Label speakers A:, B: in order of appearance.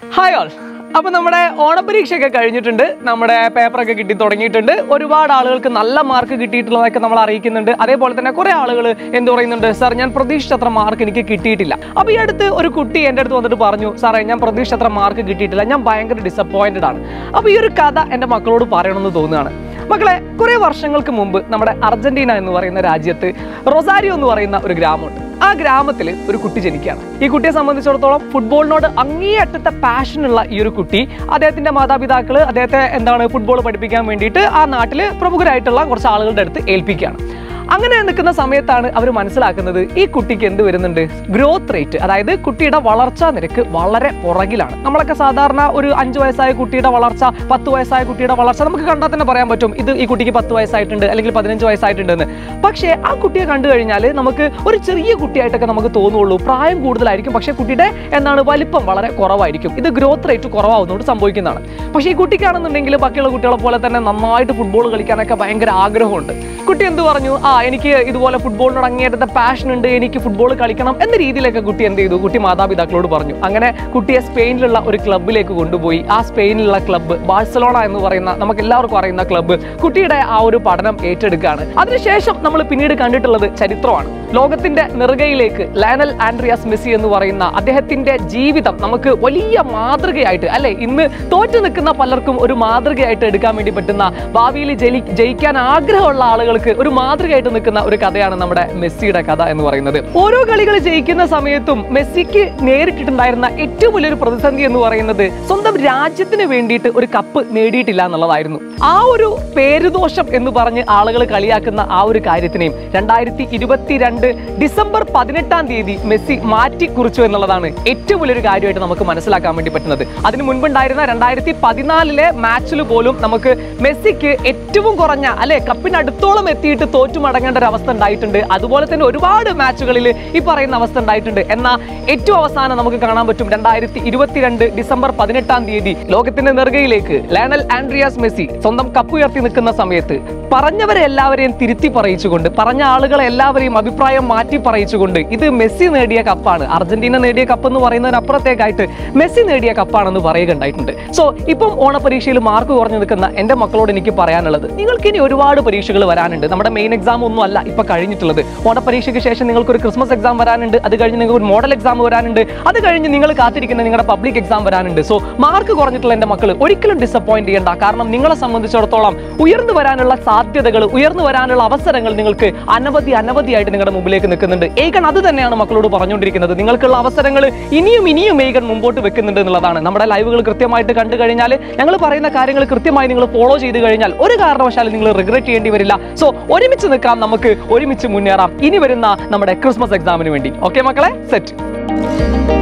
A: hi all അപ്പൊ നമ്മുടെ ഓണപരീക്ഷയൊക്കെ കഴിഞ്ഞിട്ടുണ്ട് നമ്മുടെ പേപ്പറൊക്കെ കിട്ടി തുടങ്ങിയിട്ടുണ്ട് ഒരുപാട് ആളുകൾക്ക് നല്ല മാർക്ക് കിട്ടിയിട്ടുള്ളതൊക്കെ നമ്മൾ അറിയിക്കുന്നുണ്ട് അതേപോലെ തന്നെ കുറെ ആളുകൾ എന്ത് പറയുന്നുണ്ട് സാർ ഞാൻ പ്രതീക്ഷിച്ചത്ര മാർക്ക് എനിക്ക് കിട്ടിയിട്ടില്ല അപ്പൊ ഈ അടുത്ത് ഒരു കുട്ടി എൻ്റെ അടുത്ത് വന്നിട്ട് പറഞ്ഞു സാറേ ഞാൻ പ്രതീക്ഷിച്ചത്ര മാർക്ക് കിട്ടിയിട്ടില്ല ഞാൻ ഭയങ്കര ഡിസപ്പോയിന്റഡ് ആണ് അപ്പൊ ഈ ഒരു കഥ എൻ്റെ മക്കളോട് പറയണമെന്ന് തോന്നുകയാണ് മക്കളെ കുറെ വർഷങ്ങൾക്ക് മുമ്പ് നമ്മുടെ അർജന്റീന എന്ന് പറയുന്ന രാജ്യത്ത് റൊസാരിയോ എന്ന് പറയുന്ന ഒരു ഗ്രാമമുണ്ട് ആ ഗ്രാമത്തിൽ ഒരു കുട്ടി ജനിക്കുകയാണ് ഈ കുട്ടിയെ സംബന്ധിച്ചിടത്തോളം ഫുട്ബോളിനോട് അങ്ങേയറ്റത്തെ പാഷനുള്ള ഈ ഒരു കുട്ടി അദ്ദേഹത്തിന്റെ മാതാപിതാക്കൾ അദ്ദേഹത്തെ എന്താണ് ഫുട്ബോൾ പഠിപ്പിക്കാൻ വേണ്ടിയിട്ട് ആ നാട്ടിൽ പ്രമുഖരായിട്ടുള്ള കുറച്ച് ആളുകളുടെ അടുത്ത് ഏൽപ്പിക്കുകയാണ് അങ്ങനെ നിൽക്കുന്ന സമയത്താണ് അവർ മനസ്സിലാക്കുന്നത് ഈ കുട്ടിക്ക് എന്ത് വരുന്നുണ്ട് ഗ്രോത്ത് റേറ്റ് അതായത് കുട്ടിയുടെ വളർച്ചാ നിരക്ക് വളരെ പുറകിലാണ് നമ്മളൊക്കെ സാധാരണ ഒരു അഞ്ച് വയസ്സായ കുട്ടിയുടെ വളർച്ച പത്ത് വയസ്സായ കുട്ടിയുടെ വളർച്ച നമുക്ക് കണ്ടാൽ തന്നെ പറയാൻ പറ്റും ഇത് ഈ കുട്ടിക്ക് പത്ത് വയസ്സായിട്ടുണ്ട് അല്ലെങ്കിൽ പതിനഞ്ച് വയസ്സായിട്ടുണ്ട് എന്ന് പക്ഷേ ആ കുട്ടിയെ കണ്ടു കഴിഞ്ഞാൽ നമുക്ക് ഒരു ചെറിയ കുട്ടിയായിട്ടൊക്കെ നമുക്ക് തോന്നുള്ളൂ പ്രായം കൂടുതലായിരിക്കും പക്ഷേ കുട്ടിയുടെ എന്താണ് വലിപ്പം വളരെ കുറവായിരിക്കും ഇത് ഗ്രോത്ത് റേറ്റ് കുറവാകുന്നതുകൊണ്ട് സംഭവിക്കുന്നതാണ് പക്ഷേ ഈ കുട്ടിക്കാണെന്നുണ്ടെങ്കിൽ ബാക്കിയുള്ള കുട്ടികളെ പോലെ തന്നെ നന്നായിട്ട് ഫുട്ബോൾ കളിക്കാനൊക്കെ ഭയങ്കര ആഗ്രഹമുണ്ട് കുട്ടി എന്ത് പറഞ്ഞു ആ എനിക്ക് ഇതുപോലെ ഫുട്ബോളിനോട് അങ്ങേറ്റത്തെ പാഷൻ ഉണ്ട് എനിക്ക് ഫുട്ബോൾ കളിക്കണം എന്ന രീതിയിലൊക്കെ കുട്ടി എന്ത് ചെയ്തു കുട്ടി മാതാപിതാക്കളോട് പറഞ്ഞു അങ്ങനെ കുട്ടിയെ സ്പെയിനിലുള്ള ഒരു ക്ലബിലേക്ക് കൊണ്ടുപോയി ആ സ്പെയിനിലുള്ള ക്ലബ്ബ് ബാഴ്സലോണ എന്ന് പറയുന്ന നമുക്ക് എല്ലാവർക്കും അറിയുന്ന ക്ലബ്ബ് കുട്ടിയുടെ ആ ഒരു പഠനം ഏറ്റെടുക്കുകയാണ് അതിനുശേഷം നമ്മൾ പിന്നീട് കണ്ടിട്ടുള്ളത് ചരിത്രമാണ് ലോകത്തിന്റെ നെറുകയിലേക്ക് ലയനൽ ആൻഡ്രിയാസ് മെസ്സി എന്ന് പറയുന്ന അദ്ദേഹത്തിന്റെ ജീവിതം നമുക്ക് വലിയ മാതൃകയായിട്ട് അല്ലെ ഇന്ന് തോറ്റു നിൽക്കുന്ന പലർക്കും ഒരു മാതൃകയായിട്ട് എടുക്കാൻ വേണ്ടി പറ്റുന്ന ഭാവിയിൽ ജലി ജയിക്കാൻ ആഗ്രഹമുള്ള ആളുകൾക്ക് ഒരു മാതൃകയായിട്ട് നിൽക്കുന്ന ഒരു കഥയാണ് നമ്മുടെ മെസ്സിയുടെ കഥ എന്ന് പറയുന്നത് ഓരോ കളികൾ ജയിക്കുന്ന സമയത്തും മെസ്സിക്ക് നേരിട്ടിട്ടുണ്ടായിരുന്ന ഏറ്റവും വലിയൊരു പ്രതിസന്ധി എന്ന് പറയുന്നത് സ്വന്തം രാജ്യത്തിന് വേണ്ടിയിട്ട് ഒരു കപ്പ് നേടിയിട്ടില്ല എന്നുള്ളതായിരുന്നു ആ ഒരു പേരുദോഷം എന്ന് പറഞ്ഞ് ആളുകൾ കളിയാക്കുന്ന ആ ഒരു കാര്യത്തിനെയും രണ്ടായിരത്തി ഇരുപത്തിരണ്ട് ഡിസംബർ പതിനെട്ടാം തീയതി മെസ്സി മാറ്റി കുറിച്ചു എന്നുള്ളതാണ് ഏറ്റവും വലിയൊരു കാര്യമായിട്ട് നമുക്ക് മനസ്സിലാക്കാൻ വേണ്ടി പറ്റുന്നത് അതിന് മുൻപുണ്ടായിരുന്ന രണ്ടായിരത്തി പതിനാലിലെ മാച്ചിൽ പോലും നമുക്ക് മെസ്സിക്ക് ഏറ്റവും കുറഞ്ഞ അല്ലെ കപ്പിനടുത്തോളം എത്തിയിട്ട് തോറ്റു മടങ്ങേണ്ട ഒരു അവസ്ഥ ഉണ്ടായിട്ടുണ്ട് അതുപോലെ തന്നെ ഒരുപാട് മാച്ചുകളിൽ ഈ പറയുന്ന അവസ്ഥ ഉണ്ടായിട്ടുണ്ട് എന്നാൽ ഏറ്റവും അവസാനം നമുക്ക് കാണാൻ പറ്റും രണ്ടായിരത്തി ഇരുപത്തിരണ്ട് ഡിസംബർ പതിനെട്ടാം തീയതി ലോകത്തിന്റെ നെറുകയിലേക്ക് ലയണൽ ആൻഡ്രിയാസ് മെസ്സി സ്വന്തം കപ്പ് ഉയർത്തി നിൽക്കുന്ന സമയത്ത് പറഞ്ഞവരെ എല്ലാവരെയും തിരുത്തി പറയിച്ചുകൊണ്ട് പറഞ്ഞ ആളുകളെ എല്ലാവരെയും അഭിപ്രായം മാറ്റി പറയിച്ചുകൊണ്ട് ഇത് മെസ്സി നേടിയ കപ്പാണ് അർജന്റീന നേടിയ കപ്പ് എന്ന് പറയുന്നതിനപ്പുറത്തേക്കായിട്ട് മെസ്സി നേടിയ കപ്പാണെന്ന് പറയുകയുണ്ടായിട്ടുണ്ട് സോ ഇപ്പം ഓണപരീക്ഷയിൽ മാർക്ക് കുറഞ്ഞു നിൽക്കുന്ന എൻ്റെ മക്കളോട് എനിക്ക് പറയാനുള്ളത് നിങ്ങൾക്ക് ഇനി ഒരുപാട് പരീക്ഷകൾ വരാനുണ്ട് നമ്മുടെ മെയിൻ എക്സാം ഒന്നും അല്ല ഇപ്പൊ കഴിഞ്ഞിട്ടുള്ളത് ഓണപരീക്ഷയ്ക്ക് ശേഷം നിങ്ങൾക്ക് ഒരു ക്രിസ്മസ് എക്സാം വരാനുണ്ട് അത് കഴിഞ്ഞ് നിങ്ങൾക്ക് ഒരു മോഡൽ എക്സാം വരാനുണ്ട് അത് കഴിഞ്ഞ് നിങ്ങൾ കാത്തിരിക്കുന്ന നിങ്ങളുടെ പബ്ലിക് എക്സാം വരാനുണ്ട് സോ മാർക്ക് കുറഞ്ഞിട്ടുള്ള എൻ്റെ മക്കൾ ഒരിക്കലും ഡിസപ്പോയിന്റ് ചെയ്യേണ്ട കാരണം നിങ്ങളെ സംബന്ധിച്ചിടത്തോളം ഉയർന്നു വരാനുള്ള സാധ്യതകൾ ഉയർന്നു വരാനുള്ള അവസരങ്ങൾ നിങ്ങൾക്ക് അനവധി അനവധിയായിട്ട് നിങ്ങളുടെ മുമ്പിലേക്ക് നിൽക്കുന്നുണ്ട് ഏകൺ അത് തന്നെയാണ് മക്കളോട് പറഞ്ഞുകൊണ്ടിരിക്കുന്നത് നിങ്ങൾക്കുള്ള അവസരങ്ങൾ ഇനിയും ഇനിയും ഏകൺ മുമ്പോട്ട് വെക്കുന്നുണ്ട് എന്നുള്ളതാണ് നമ്മുടെ ലൈവുകൾ കൃത്യമായിട്ട് കണ്ടു കഴിഞ്ഞാൽ ഞങ്ങൾ പറയുന്ന കാര്യങ്ങൾ കൃത്യമായി നിങ്ങൾ ഫോളോ ചെയ്ത് കഴിഞ്ഞാൽ ഒരു കാരണവശാലും നിങ്ങൾ റിഗ്രറ്റ് ചെയ്യേണ്ടി വരില്ല സോ ഒരുമിച്ച് നിൽക്കാം നമുക്ക് ഒരുമിച്ച് മുന്നേറാം ഇനി വരുന്ന നമ്മുടെ ക്രിസ്മസ് എക്സാമിന് വേണ്ടി ഓക്കെ മക്കളെ സെറ്റ്